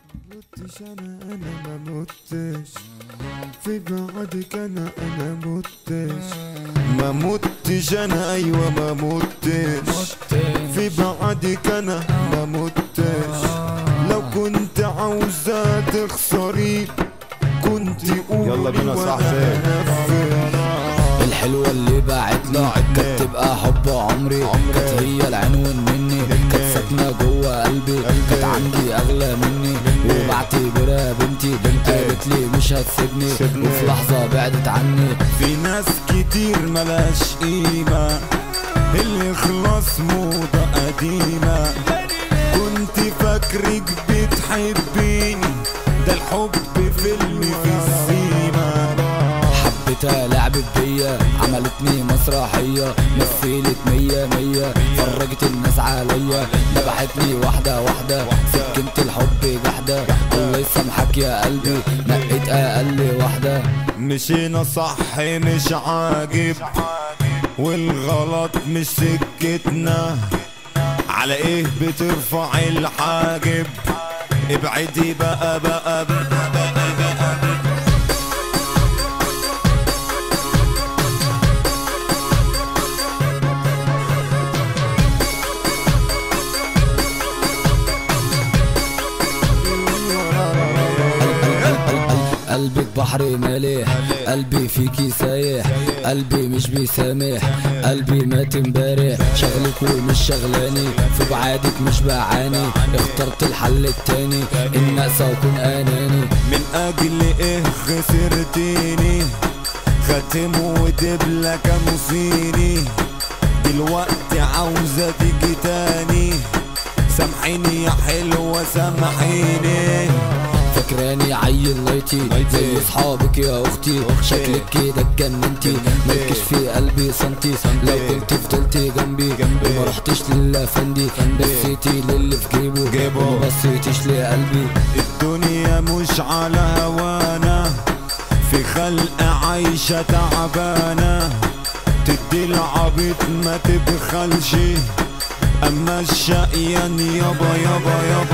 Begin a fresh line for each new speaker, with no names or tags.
متش انا انا ما متش في بعدك انا انا متش ما متش انا ايوه ما متش في بعدك انا ما متش لو كنت عاوزة تخسري كنت قولي
يلا بينا يا صاحبي.
وأنا
الحلوة اللي باعتني كانت تبقى حب عمري كانت هي العنوان مني كانت ساكنة جوه قلبي كانت عندي أغلى مني وبعتبرها بنتي قالت لي مش هتسيبني وفي لحظة بعدت عني
في ناس كتير ملاش قيمة اللي خلاص موضة قديمة كنت فاكرك بتحبيني ده الحب فيلم في السيما
حبيتها لعبت بيا عملتني مسرحية مثلت مية مية فرجت الناس عليا ذبحتني واحدة واحدة سكنت الحب جحدة الله يسامحك يا قلبي نقيت أقل واحدة
مشينا صح مش عاجب والغلط مش سكتنا على ايه بترفع الحاجب ابعدي بقى بقى, بقى, بقى, بقى
قلبك بحر مالح قلبي فيكي سايح قلبي مش بيسامح قلبي مات امبارح شغلك ومش شغلاني في بعادك مش بعاني اخترت الحل التاني ان اقسى واكون اناني
من اجل ايه خسرتيني خاتم ودبلة كانوا صيني دلوقتي عاوزة تيجي تاني سامحيني يا حلوة سامحيني
فاكراني عيل لايتي زي اصحابك يا اختي شكلك كده اتجننتي مالكش في قلبي سنتي لو كنت فضلتي جنبي وما رحتش للافندي بصيتي للي في جيبه وما بصيتيش لقلبي
الدنيا مش على هوانا في خلق عايشة تعبانة تدي العبيط ما تبخلش اما الشقيان يابا يابا يابا